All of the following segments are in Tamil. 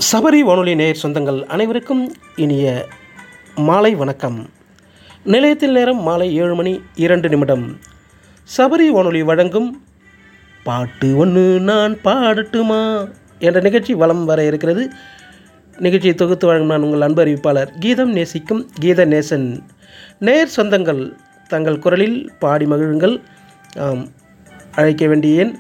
சபரி வானொலி நேயர் சொந்தங்கள் அனைவருக்கும் இனிய மாலை வணக்கம் நிலையத்தில் நேரம் மாலை ஏழு மணி இரண்டு நிமிடம் சபரி வானொலி வழங்கும் பாட்டு ஒன்று நான் பாடட்டுமா என்ற நிகழ்ச்சி வலம் வர இருக்கிறது நிகழ்ச்சியை தொகுத்து வழங்கும் நான் உங்கள் அன்பு அறிவிப்பாளர் கீதம் நேசிக்கும் கீத நேசன் நேயர் சொந்தங்கள் தங்கள் குரலில் பாடி மகிழுங்கள் ஆம், அழைக்க வேண்டிய எண்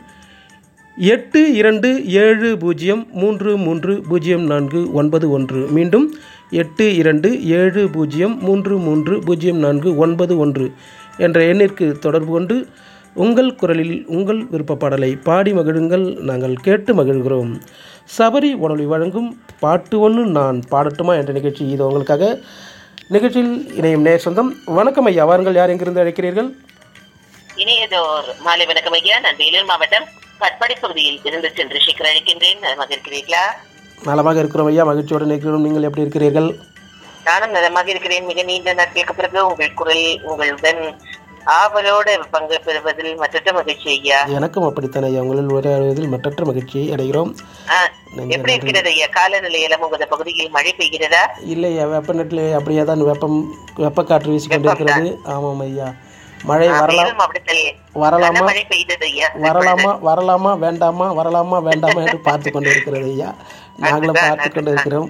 எட்டு இரண்டு ஏழு பூஜ்ஜியம் மூன்று மூன்று பூஜ்ஜியம் நான்கு ஒன்பது ஒன்று மீண்டும் எட்டு இரண்டு ஏழு பூஜ்ஜியம் மூன்று மூன்று பூஜ்ஜியம் நான்கு ஒன்பது ஒன்று என்ற எண்ணிற்கு தொடர்பு கொண்டு உங்கள் குரலில் உங்கள் விருப்ப பாடலை பாடி மகிழுங்கள் நாங்கள் கேட்டு மகிழ்கிறோம் சபரி உணவி வழங்கும் பாட்டு ஒன்று நான் பாடட்டுமா என்ற நிகழ்ச்சி இது உங்களுக்காக நிகழ்ச்சியில் இணையும் நேர் சொந்தம் வணக்கம் ஐயா வாருங்கள் யார் எங்கிருந்து அழைக்கிறீர்கள் இனியதோர் மாலை வணக்கம் ஐயா நான் வேலூர் மாவட்டம் கட்பாடி பகுதியில் இருந்து சென்று சீக்கிரம் அழைக்கின்றேன் நலமாக இருக்கிறீர்களா நலமாக இருக்கிறோம் ஐயா மகிழ்ச்சியோடு இருக்கிறோம் நீங்கள் எப்படி இருக்கிறீர்கள் நானும் நலமாக இருக்கிறேன் மிக நீண்ட நாட்களுக்கு பிறகு உங்கள் குரல் உங்களுடன் ஆவலோடு பங்கு பெறுவதில் மற்ற மகிழ்ச்சி ஐயா எனக்கும் அப்படித்தானே ஐயா உங்களில் உரையாடுவதில் மற்றற்ற மகிழ்ச்சியை அடைகிறோம் ஆ, எப்படி இருக்கிறது ஐயா காலநிலை எல்லாம் உங்களது பகுதியில் மழை பெய்கிறதா இல்லை ஐயா வெப்பநிலை அப்படியே தான் வெப்பம் வெப்பக்காற்று வீசிக்கொண்டிருக்கிறது ஆமாம் ஐயா மழை வரலாம் மேலும் அப்படித்தான் வரலாமா மழை பெய்தது ஐயா வரலாமா வரலாமா வேண்டாமா வரலாமா வேண்டாமா என்று பார்த்து கொண்டு இருக்கிறது ஐயா நாங்களும் பார்த்து கொண்டு இருக்கிறோம்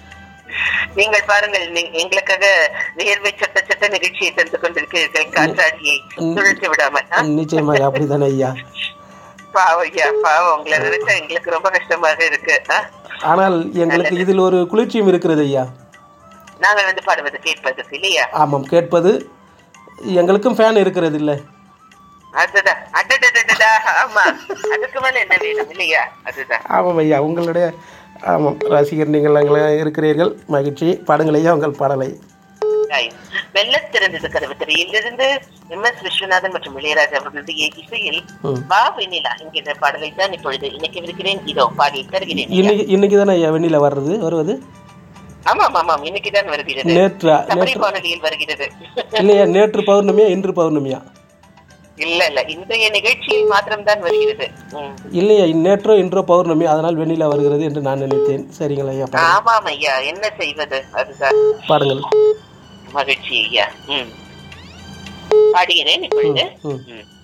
நீங்கள் பாருங்கள் நீ- எங்களுக்காக வியர்வை சட்ட சட்ட நிகழ்ச்சியை தந்து கொண்டிருக்கிறீர்கள் காற்றாடியை சுழற்சி விடாமல் ஆ? நிச்சயமாக அப்படித்தானே ஐயா பாவம் ஐயா பாவம் உங்களை நினைச்சா எங்களுக்கு ரொம்ப கஷ்டமாக இருக்கு ஆ? ஆனால் எங்களுக்கு இதில் ஒரு குளிர்ச்சியும் இருக்கிறது ஐயா நாங்கள் வந்து பாடுவது கேட்பது இல்லையா ஆமாம் கேட்பது எங்களுக்கும் ஃபேன் இருக்கிறது இல்லை அதுதான் அடடடடடா ஆமா அதுக்கு மேல என்ன வேணும் இல்லையா அதுதான் ஆமாம் ஐயா உங்களுடைய ஆமாம் ரசிகர் நீங்கள் அங்கே இருக்கிறீர்கள் மகிழ்ச்சி பாடுங்கள் ஐயா உங்கள் பாடலை Right. வெள்ளத் திறந்தது கதவு திரையிலிருந்து எம் எஸ் விஸ்வநாதன் மற்றும் இளையராஜா அவர்களுடைய இசையில் ம். வா வெண்ணிலா என்கிற பாடலை தான் இப்பொழுது இணைக்கவிருக்கிறேன் இதோ பாடி தருகிறேன் இன்னைக்கு இன்னைக்கு தானே ஐயா வெண்ணில வர்றது வருவது ஆமாம் ஆமாம் இன்னைக்கு தான் வருகிறது நேற்றா சபரி வானொலியில் வருகிறது இல்லையா நேற்று பௌர்ணமியா இன்று பௌர்ணமியா இல்ல இல்ல இன்றைய நிகழ்ச்சியில் மாத்திரம்தான் வருகிறது ம். இல்லையா நேற்றோ இன்றோ பௌர்ணமி அதனால் வெண்ணிலா வருகிறது என்று நான் நினைத்தேன் சரிங்களா ஐயா பாருங்கள் ஆமாம் ஐயா என்ன செய்வது அதுதான் பாடுங்கள் மகிழ்ச்சி ஐயா ம் பாடுகிறேன் இப்பொழுது ம். ம்.